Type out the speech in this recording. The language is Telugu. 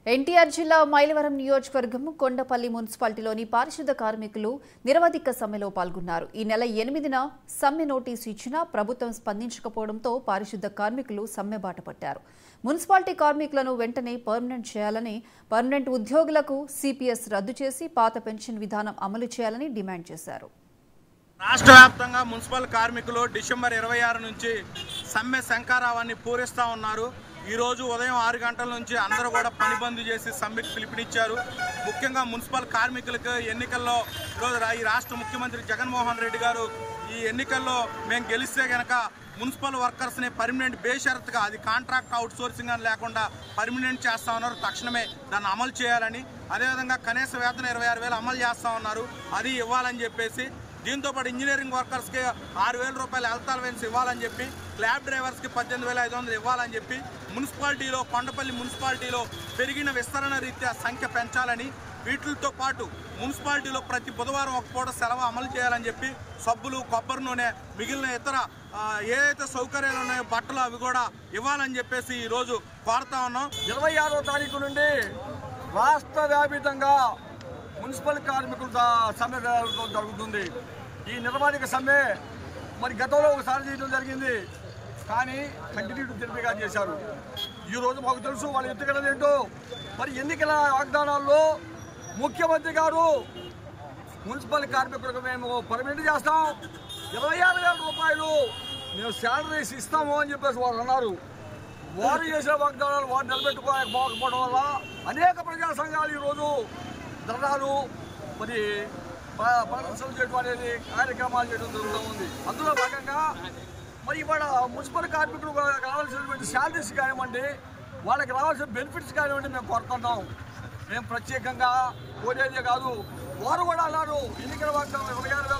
ఎన్టీఆర్ జిల్లా మైలవరం నియోజకవర్గం కొండపల్లి మున్సిపాలిటీలోని పారిశుద్ధ కార్మికులు నిరవధిక సమ్మెలో పాల్గొన్నారు ఈ నెల ఎనిమిదిన సమ్మె నోటీసు ఇచ్చినా ప్రభుత్వం స్పందించకపోవడంతో పారిశుద్ధ కార్మికులు సమ్మె బాట పట్టారు మున్సిపాలిటీ కార్మికులను వెంటనే పర్మనెంట్ చేయాలని పర్మనెంట్ ఉద్యోగులకు సిపిఎస్ రద్దు చేసి పాత పెన్షన్ విధానం అమలు చేయాలని డిమాండ్ చేశారు రాష్ట్ర వ్యాప్తంగా మున్సిపల్ కార్మికులు డిసెంబర్ ఇరవై ఆరు నుంచి సమ్మె శంకారావాన్ని పూరిస్తూ ఉన్నారు ఈ రోజు ఉదయం ఆరు గంటల నుంచి అందరూ కూడా పని బంద్ చేసి సమ్మెకి పిలుపునిచ్చారు ముఖ్యంగా మున్సిపల్ కార్మికులకు ఎన్నికల్లో ఈరోజు రా- ఈ రాష్ట్ర ముఖ్యమంత్రి జగన్మోహన్ రెడ్డి గారు ఈ ఎన్నికల్లో మేము గెలిస్తే గనక మున్సిపల్ వర్కర్స్ని పర్మనెంట్ బేషరత్గా అది కాంట్రాక్ట్ అవుట్ సోర్సింగ్ అని లేకుండా పర్మనెంట్ చేస్తా ఉన్నారు తక్షణమే దాన్ని అమలు చేయాలని అదేవిధంగా కనీస వేతన ఇరవై ఆరు వేలు అమలు చేస్తా ఉన్నారు అది ఇవ్వాలని చెప్పేసి దీంతో పాటు ఇంజనీరింగ్ వర్కర్స్కి ఆరు వేల రూపాయలు హెల్త్ అలవెన్స్ ఇవ్వాలని చెప్పి క్లాబ్ డ్రైవర్స్కి పద్దెనిమిది వేల ఐదు వందలు ఇవ్వాలని చెప్పి మున్సిపాలిటీలో కొండపల్లి మున్సిపాలిటీలో పెరిగిన విస్తరణ రీత్యా సంఖ్య పెంచాలని వీటితో పాటు మున్సిపాలిటీలో ప్రతి బుధవారం ఒక పూట సెలవు అమలు చేయాలని చెప్పి సబ్బులు కొబ్బరి నూనె మిగిలిన ఇతర ఆ, ఏదైతే సౌకర్యాలు ఉన్నాయో బట్టలు అవి కూడా ఇవ్వాలని చెప్పేసి ఈరోజు కోరుతా ఉన్నాం ఇరవై ఆరో తారీఖు నుండి రాష్ట్ర వ్యాపితంగా మున్సిపల్ కార్మికుల దా- సమ్మె జరగడం జరుగుతుంది ఈ నిర్వాధిక సమ్మె మరి గతంలో ఒకసారి చేయడం జరిగింది కానీ కంటిన్యూ తిరిగిగా చేశారు ఈ రోజు మాకు తెలుసు వాళ్ళ ఎత్తుగడలు ఏంటో మరి ఎన్నికల వాగ్దానాల్లో ముఖ్యమంత్రి గారు మున్సిపల్ కార్మికులకు మేము పర్మిట్ చేస్తాం ఇరవై ఆరు వేల రూపాయలు మేము శాలరీస్ ఇస్తాము అని చెప్పేసి వాళ్ళు అన్నారు వారు చేసిన వాగ్దానాలు వారు నిలబెట్టుకోకపోవడం వల్ల అనేక ప్రజా సంఘాలు ఈరోజు ధర్నాలు మరి ప్ర- ప్రదర్శనలు చేయడం అనేది కార్యక్రమాలు చేయడం జరుగుతూ ఉంది అందులో భాగంగా మరి ఇవాళ మున్సిపల్ కార్మికులు రావాల్సినటువంటి శాలరీస్ కానివ్వండి వాళ్ళకి రావాల్సిన బెనిఫిట్స్ కానివ్వండి మేము కోరుతున్నాం మేము ప్రత్యేకంగా కోరేదే కాదు వారు కూడా అన్నారు ఎన్నికల వాగ్దానం ఇరవై ఆరు వేల